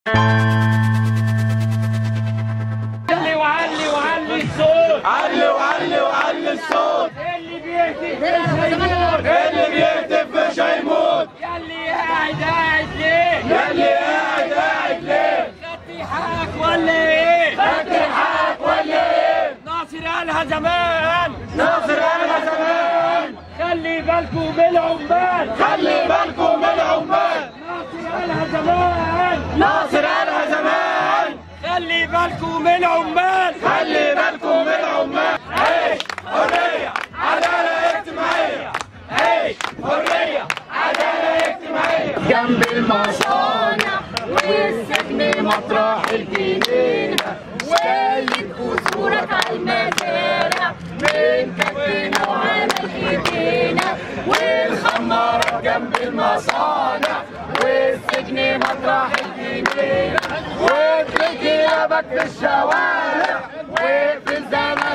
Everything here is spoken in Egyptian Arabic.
علي وعلي وعلي الصوت علي وعلي وعلي الصوت اللي بيهتف مش هيموت اللي بيهتف مش هيموت ياللي قاعد قاعد ليه ياللي قاعد قاعد ليه خدتي حقك ولا ايه فاكر حقك ولا ايه ناصر قالها زمان ناصر قالها زمان خلي بالكم من العمال خلي بالكم من العمال ناصر قالها زمان ناصر قالها زمان خلي بالكم من العمال خلي بالكم من العمال عيش حرية عدالة اجتماعية عيش حرية عدالة اجتماعية جنب المصانع والسجن مطرح الجنينة شايل قصورك على المزارع من كفنا وعمل ايدينا والخمارة جنب المصانع والسجن مطرح الجنينة وفي غيابك في الشوارع وفي الزمن